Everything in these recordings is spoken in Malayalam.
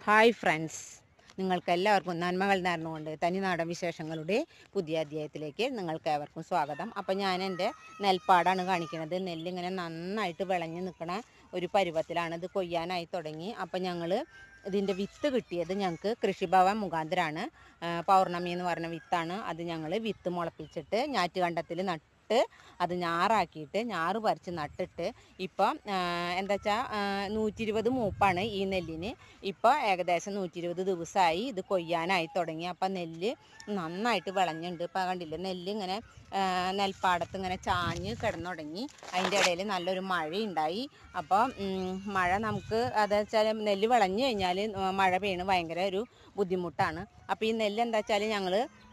ഹായ് ഫ്രണ്ട്സ് നിങ്ങൾക്ക് എല്ലാവർക്കും നന്മകൾ നേർന്നുകൊണ്ട് തനിനാടൻ വിശേഷങ്ങളുടെ പുതിയ അധ്യായത്തിലേക്ക് നിങ്ങൾക്ക് ഏവർക്കും സ്വാഗതം അപ്പോൾ ഞാൻ എൻ്റെ നെൽപ്പാടാണ് കാണിക്കുന്നത് നെല്ലിങ്ങനെ നന്നായിട്ട് വിളഞ്ഞ് നിൽക്കണ ഒരു പരുവത്തിലാണ് ഇത് കൊയ്യാനായി തുടങ്ങി അപ്പോൾ ഞങ്ങൾ ഇതിൻ്റെ വിത്ത് കിട്ടിയത് ഞങ്ങൾക്ക് കൃഷിഭവൻ മുഖാന്തരമാണ് ആ, പൗർണമി എന്ന് പറഞ്ഞ വിത്താണ് അത് ഞങ്ങൾ വിത്ത് മുളപ്പിച്ചിട്ട് ഞാറ്റുകണ്ടത്തിൽ നട്ട് അത് ഞാറാക്കിയിട്ട് ഞാറ് പറിച്ച് നട്ടിട്ട് ഇപ്പം എന്താ വെച്ചാൽ നൂറ്റി ഇരുപത് മൂപ്പാണ് ഈ നെല്ലിന് ഇപ്പോൾ ഏകദേശം നൂറ്റി ഇരുപത് ദിവസമായി ഇത് കൊയ്യാനായി തുടങ്ങി അപ്പം നെല്ല് നന്നായിട്ട് വിളഞ്ഞുണ്ട് ഇപ്പം കണ്ടില്ലേ നെല്ല് ഇങ്ങനെ ആ, നെൽപ്പാടത്ത് ഇങ്ങനെ ചാഞ്ഞ് കിടന്നു തുടങ്ങി അതിൻ്റെ ഇടയിൽ നല്ലൊരു മഴയുണ്ടായി അപ്പോൾ മഴ നമുക്ക് അത് വെച്ചാൽ നെല്ല് വിളഞ്ഞു കഴിഞ്ഞാൽ മഴ പെയ്യണ ഭയങ്കര ഒരു ബുദ്ധിമുട്ടാണ് അപ്പോൾ ഈ നെല്ല് എന്താ വെച്ചാൽ ഞങ്ങൾ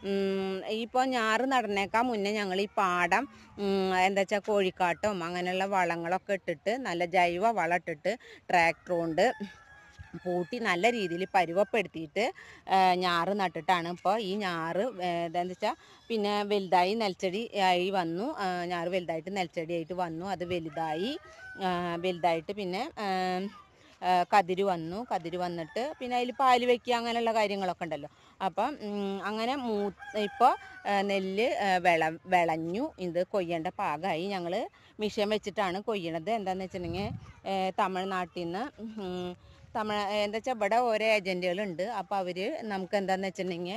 ഇപ്പോൾ ഞാറ് നടന്നേക്കാൻ മുന്നേ ഞങ്ങൾ ഈ പാടം ഉം, എന്താ വെച്ചാൽ കോഴിക്കാട്ടും അങ്ങനെയുള്ള വളങ്ങളൊക്കെ ഇട്ടിട്ട് നല്ല ജൈവ വളം ഇട്ടിട്ട് ട്രാക്ടർ കൊണ്ട് പൂട്ടി നല്ല രീതിയിൽ പരുവപ്പെടുത്തിയിട്ട് ആ, ഞാറ് നട്ടിട്ടാണ് ഇപ്പോൾ ഈ ഞാറ് എന്താണെന്ന് വെച്ചാൽ പിന്നെ വലുതായി നെൽച്ചെടി ആയി വന്നു ആ, ഞാറ് വലുതായിട്ട് നെൽച്ചെടി ആയിട്ട് വന്നു അത് വലുതായി ആ, വലുതായിട്ട് പിന്നെ ആ, ആ, കതിര് വന്നു കതിര് വന്നിട്ട് പിന്നെ അതിൽ പാല് വയ്ക്കുക അങ്ങനെയുള്ള കാര്യങ്ങളൊക്കെ ഉണ്ടല്ലോ അപ്പം ഉം, അങ്ങനെ മൂ ഇപ്പോൾ നെല്ല് ആ, വിള വിളഞ്ഞു ഇത് കൊയ്യേണ്ട പാകമായി ഞങ്ങൾ മിഷൻ വെച്ചിട്ടാണ് കൊയ്യണത് എന്താണെന്ന് വെച്ചിട്ടുണ്ടെങ്കിൽ തമിഴ്നാട്ടിൽ നിന്ന് ഉം, തമിഴ് എന്താ വെച്ചാൽ ഇവിടെ ഓരോ ഏജൻറ്റുകളുണ്ട് അപ്പോൾ അവർ നമുക്ക് എന്താണെന്ന് വെച്ചിട്ടുണ്ടെങ്കിൽ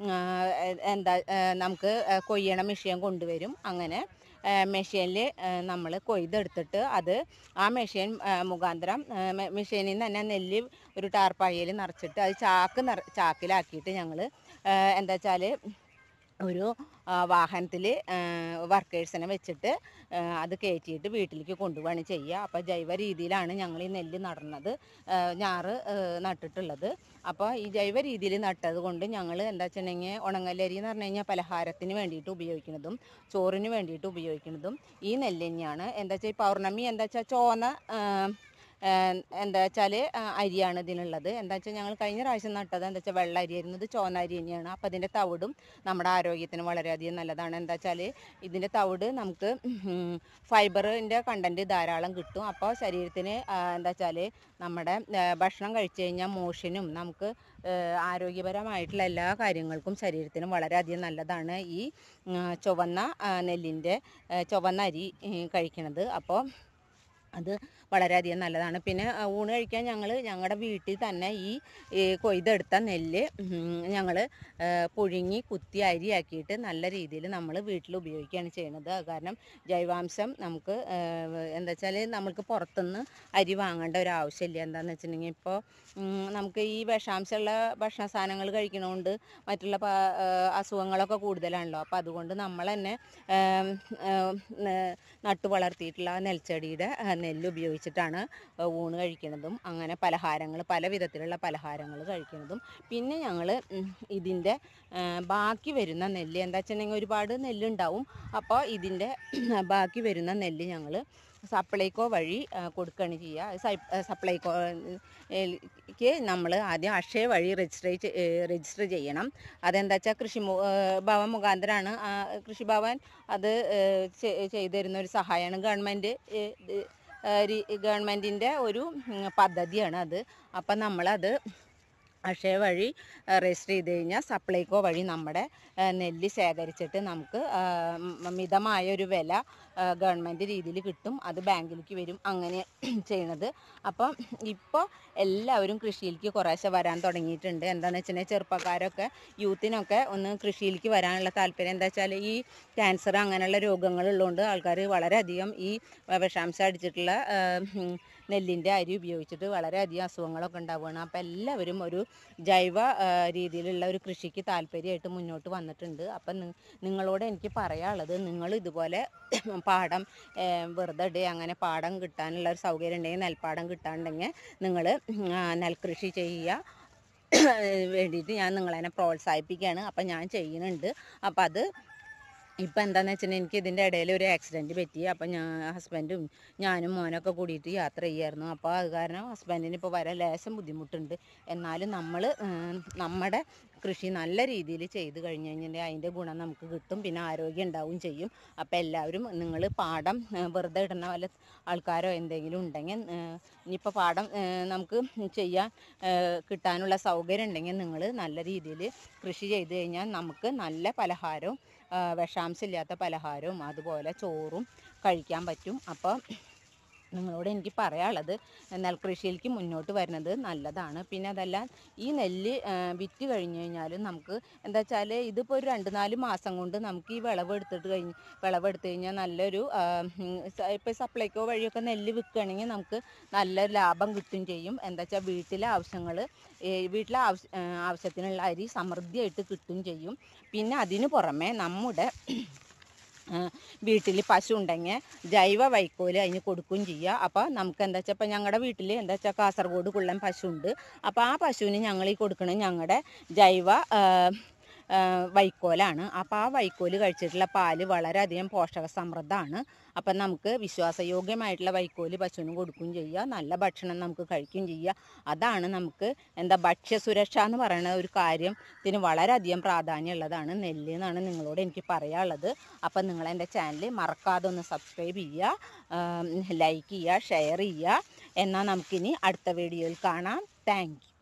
എന്താ ആ, നമുക്ക് ആ, കൊയ്യണ മെഷീൻ കൊണ്ടുവരും അങ്ങനെ മെഷീനിൽ നമ്മൾ കൊയ്തെടുത്തിട്ട് അത് ആ മെഷീൻ മുഖാന്തരം മെഷീനിൽ നിന്ന് തന്നെ നെല്ല് ഒരു ടാർപ്പായയിൽ നിറച്ചിട്ട് അത് ചാക്ക് നിറ ചാക്കിലാക്കിയിട്ട് ഞങ്ങൾ എന്താ വെച്ചാൽ ഒരു വാഹനത്തിൽ വർക്കേഴ്സിനെ വെച്ചിട്ട് ആ, അത് കയറ്റിയിട്ട് വീട്ടിലേക്ക് കൊണ്ടുപോവാണ് ചെയ്യുക അപ്പോൾ ജൈവ രീതിയിലാണ് ഞങ്ങൾ ഈ നെല്ല് നടന്നത് ആ, ഞാറ് ആ, നട്ടിട്ടുള്ളത് അപ്പോൾ ഈ ജൈവ രീതിയിൽ നട്ടത് കൊണ്ട് ഞങ്ങൾ എന്താ വെച്ചിട്ടുണ്ടെങ്കിൽ ഉണങ്ങലരി എന്ന് പറഞ്ഞു കഴിഞ്ഞാൽ പലഹാരത്തിന് വേണ്ടിയിട്ട് ഉപയോഗിക്കുന്നതും ചോറിന് വേണ്ടിയിട്ട് ഉപയോഗിക്കുന്നതും ഈ നെല്ല് തന്നെയാണ് എന്താ വെച്ചാൽ ഈ പൗർണമി എന്താ വെച്ചാൽ ചോന്ന ആ, ആ, എന്താ വെച്ചാൽ അരിയാണ് ഇതിനുള്ളത് എന്താ വെച്ചാൽ ഞങ്ങൾ കഴിഞ്ഞ പ്രാവശ്യം നട്ടത് എന്താ വെച്ചാൽ വെള്ള അരി ആയിരുന്നത് ചോന്ന അരി തന്നെയാണ് അപ്പോൾ അതിൻ്റെ തവിടും നമ്മുടെ ആരോഗ്യത്തിന് വളരെയധികം നല്ലതാണ് എന്താ വെച്ചാൽ ഇതിൻ്റെ തവിട് നമുക്ക് ഫൈബറിൻ്റെ കണ്ടൻറ്റ് ധാരാളം കിട്ടും അപ്പോൾ ശരീരത്തിന് ആ, എന്താ വെച്ചാൽ നമ്മുടെ ആ, ഭക്ഷണം കഴിച്ചു കഴിഞ്ഞാൽ മോഷനും നമുക്ക് ആ, ആരോഗ്യപരമായിട്ടുള്ള എല്ലാ കാര്യങ്ങൾക്കും ശരീരത്തിന് വളരെയധികം നല്ലതാണ് ഈ ആ, ചുവന്ന ആ, നെല്ലിൻ്റെ ആ, ചുവന്ന അരി ഉം, കഴിക്കണത് അപ്പോൾ അത് വളരെയധികം നല്ലതാണ് പിന്നെ ആ, ഊണ് കഴിക്കാൻ ഞങ്ങൾ ഞങ്ങളുടെ വീട്ടിൽ തന്നെ ഈ ഈ കൊയ്തെടുത്ത നെല്ല് ഞങ്ങൾ പുഴുങ്ങി കുത്തി അരിയാക്കിയിട്ട് നല്ല രീതിയിൽ നമ്മൾ വീട്ടിൽ ഉപയോഗിക്കുകയാണ് ചെയ്യുന്നത് അത് കാരണം ജൈവാംശം നമുക്ക് ആ, എന്താ വെച്ചാൽ നമുക്ക് പുറത്തുനിന്ന് അരി വാങ്ങേണ്ട ഒരു ആവശ്യമില്ല എന്താണെന്ന് വെച്ചിട്ടുണ്ടെങ്കിൽ ഇപ്പോൾ നമുക്ക് ഈ വിഷാംശമുള്ള ഭക്ഷണ സാധനങ്ങൾ കഴിക്കണോണ്ട് മറ്റുള്ള പ- ആ, അസുഖങ്ങളൊക്കെ കൂടുതലാണല്ലോ അപ്പോൾ അതുകൊണ്ട് നമ്മൾ തന്നെ ആം, ആം, ന- നട്ടു വളർത്തിയിട്ടുള്ള നെൽച്ചെടിയുടെ ആ, നെല്ല് ഉപയോഗിച്ചിട്ടാണ് ഊണ് കഴിക്കുന്നതും അങ്ങനെ പലഹാരങ്ങൾ പല വിധത്തിലുള്ള പലഹാരങ്ങൾ കഴിക്കുന്നതും പിന്നെ ഞങ്ങൾ ഇതിൻ്റെ ആ, ബാക്കി വരുന്ന നെല്ല് എന്താ വെച്ചിട്ടുണ്ടെങ്കിൽ ഒരുപാട് നെല്ലുണ്ടാവും അപ്പോൾ ഇതിൻ്റെ ബാക്കി വരുന്ന നെല്ല് ഞങ്ങൾ സപ്ലൈകോ വഴി ആ, കൊടുക്കുകയാണ് ചെയ്യുക സൈ- ആ, സപ്ലൈകോ ക്ക് നമ്മൾ ആദ്യം അക്ഷയ വഴി രജിസ്റ്റർ രജിസ്റ്റർ ചെയ്യണം അതെന്താ വെച്ചാൽ കൃഷി മു- ആ, ഭവൻ മുഖാന്തരമാണ് ആ, കൃഷിഭവൻ അത് ഏ, ചെ- ചെയ്തു തരുന്ന ഒരു സഹായമാണ് ഗവൺമെൻറ് ഗവൺമെൻറ്റിൻ്റെ ഒരു ഉം, പദ്ധതിയാണ് അത് അപ്പം നമ്മളത് അക്ഷയ വഴി രജിസ്റ്റർ ചെയ്ത് കഴിഞ്ഞാൽ സപ്ലൈകോ വഴി നമ്മുടെ ആ, നെല്ല് ശേഖരിച്ചിട്ട് നമുക്ക് ആ, മ- മിതമായ ഒരു വില ഗവൺമെൻറ് രീതിയിൽ കിട്ടും അത് ബാങ്കിലേക്ക് വരും അങ്ങനെ ചെയ്യണത് അപ്പം ഇപ്പോൾ എല്ലാവരും കൃഷിയിലേക്ക് കുറേശ്ശെ വരാൻ തുടങ്ങിയിട്ടുണ്ട് എന്താണെന്ന് വെച്ചിട്ടുണ്ടെങ്കിൽ ചെറുപ്പക്കാരൊക്കെ യൂത്തിനൊക്കെ ഒന്ന് കൃഷിയിലേക്ക് വരാനുള്ള താല്പര്യം എന്താ വെച്ചാൽ ഈ ക്യാൻസർ അങ്ങനെയുള്ള രോഗങ്ങളുള്ളതുകൊണ്ട് ആൾക്കാർ വളരെയധികം ഈ വിഷാംശം അടിച്ചിട്ടുള്ള ആ, ഉം, നെല്ലിൻ്റെ അരി ഉപയോഗിച്ചിട്ട് വളരെയധികം അസുഖങ്ങളൊക്കെ ഉണ്ടാവുകയാണ് അപ്പോൾ എല്ലാവരും ഒരു ജൈവ ആ, രീതിയിലുള്ള ഒരു കൃഷിക്ക് താല്പര്യമായിട്ട് മുന്നോട്ട് വന്നിട്ടുണ്ട് അപ്പം നി- നിങ്ങളോട് എനിക്ക് പറയാനുള്ളത് നിങ്ങൾ ഇതുപോലെ പാടം ഏ, വെറുതെ ഇടുക അങ്ങനെ പാടം കിട്ടാനുള്ള ഒരു സൗകര്യം ഉണ്ടെങ്കിൽ നെൽപ്പാടം കിട്ടാണ്ടെങ്കിൽ നിങ്ങൾ നെൽകൃഷി ചെയ്യുക വേണ്ടിയിട്ട് ഞാൻ നിങ്ങളതിനെ പ്രോത്സാഹിപ്പിക്കുകയാണ് അപ്പം ഞാൻ ചെയ്യുന്നുണ്ട് അപ്പം അത് ഇപ്പം എന്താണെന്ന് വെച്ചിട്ടുണ്ടെങ്കിൽ എനിക്ക് ഇതിൻ്റെ ഇടയിൽ ഒരു ആക്സിഡൻറ്റ് പറ്റി അപ്പം ഞാൻ ഹസ്ബൻഡും ഞാനും മോനൊക്കെ കൂടിയിട്ട് യാത്ര ചെയ്യായിരുന്നു അപ്പോൾ അത് കാരണം ഹസ്ബൻഡിന് ഇപ്പോൾ വരാൻ ലേശം ബുദ്ധിമുട്ടുണ്ട് എന്നാലും നമ്മൾ നമ്മുടെ കൃഷി നല്ല രീതിയിൽ ചെയ്ത് കഴിഞ്ഞ് കഴിഞ്ഞാൽ അതിൻ്റെ ഗുണം നമുക്ക് കിട്ടും പിന്നെ ആരോഗ്യം ഉണ്ടാവും ചെയ്യും അപ്പോൾ എല്ലാവരും നിങ്ങൾ പാടം ഏ, വെറുതെ ഇടുന്ന വല്ല ആൾക്കാരോ എന്തെങ്കിലും ഉണ്ടെങ്കിൽ ഇനിയിപ്പോൾ പാടം ഏ, നമുക്ക് ചെയ്യാൻ ഏ, കിട്ടാനുള്ള സൗകര്യം ഉണ്ടെങ്കിൽ നിങ്ങൾ നല്ല രീതിയിൽ കൃഷി ചെയ്ത് കഴിഞ്ഞാൽ നമുക്ക് നല്ല പലഹാരവും ആ, വിഷാംശമില്ലാത്ത പലഹാരവും അതുപോലെ ചോറും കഴിക്കാൻ പറ്റും അപ്പോൾ നിങ്ങളോട് എനിക്ക് പറയാനുള്ളത് നെൽകൃഷിയിലേക്ക് മുന്നോട്ട് വരുന്നത് നല്ലതാണ് പിന്നെ അതല്ല ഈ നെല്ല് ആ, വിറ്റ് കഴിഞ്ഞ് കഴിഞ്ഞാൽ നമുക്ക് എന്താ വെച്ചാൽ ഇതിപ്പോൾ ഒരു രണ്ട് നാല് മാസം കൊണ്ട് നമുക്ക് ഈ വിളവ് എടുത്തിട്ട് കഴിഞ്ഞ് വിളവെടുത്ത് കഴിഞ്ഞാൽ നല്ലൊരു ഇപ്പോൾ സപ്ലൈക്കോ വഴിയൊക്കെ നെല്ല് വിൽക്കുകയാണെങ്കിൽ നമുക്ക് നല്ല ലാഭം കിട്ടും ചെയ്യും എന്താ വെച്ചാൽ വീട്ടിലെ ആവശ്യങ്ങൾ വീട്ടിലെ ആവശ്യ ആ, ആവശ്യത്തിനുള്ള അരി സമൃദ്ധിയായിട്ട് കിട്ടും ചെയ്യും പിന്നെ അതിന് പുറമെ നമ്മുടെ വീട്ടിൽ പശു ഉണ്ടെങ്കിൽ ജൈവ വൈക്കോല് അതിന് കൊടുക്കുകയും ചെയ്യുക അപ്പോൾ നമുക്ക് എന്താ വെച്ചാൽ ഇപ്പം ഞങ്ങളുടെ വീട്ടിൽ എന്താ വെച്ചാൽ കാസർഗോഡ് കുള്ളൻ പശു ഉണ്ട് അപ്പോൾ ആ പശുവിന് ഞങ്ങൾ ഈ കൊടുക്കുന്നത് ഞങ്ങളുടെ ജൈവ ആ, ആ, വൈക്കോലാണ് അപ്പോൾ ആ വൈക്കോല് കഴിച്ചിട്ടുള്ള പാല് വളരെയധികം പോഷക സമൃദ്ധമാണ് അപ്പം നമുക്ക് വിശ്വാസയോഗ്യമായിട്ടുള്ള വൈക്കോല് പശുവിന് കൊടുക്കുകയും ചെയ്യുക നല്ല ഭക്ഷണം നമുക്ക് കഴിക്കുകയും ചെയ്യുക അതാണ് നമുക്ക് എന്താ ഭക്ഷ്യസുരക്ഷ എന്ന് പറയുന്ന ഒരു കാര്യത്തിന് വളരെയധികം പ്രാധാന്യമുള്ളതാണ് നെല്ല് എന്നാണ് നിങ്ങളോട് എനിക്ക് പറയാനുള്ളത് അപ്പം നിങ്ങൾ എൻ്റെ ചാനൽ മറക്കാതെ ഒന്ന് സബ്സ്ക്രൈബ് ചെയ്യുക ലൈക്ക് ചെയ്യുക ഷെയർ ചെയ്യുക എന്നാൽ നമുക്കിനി അടുത്ത വീഡിയോയിൽ കാണാം താങ്ക്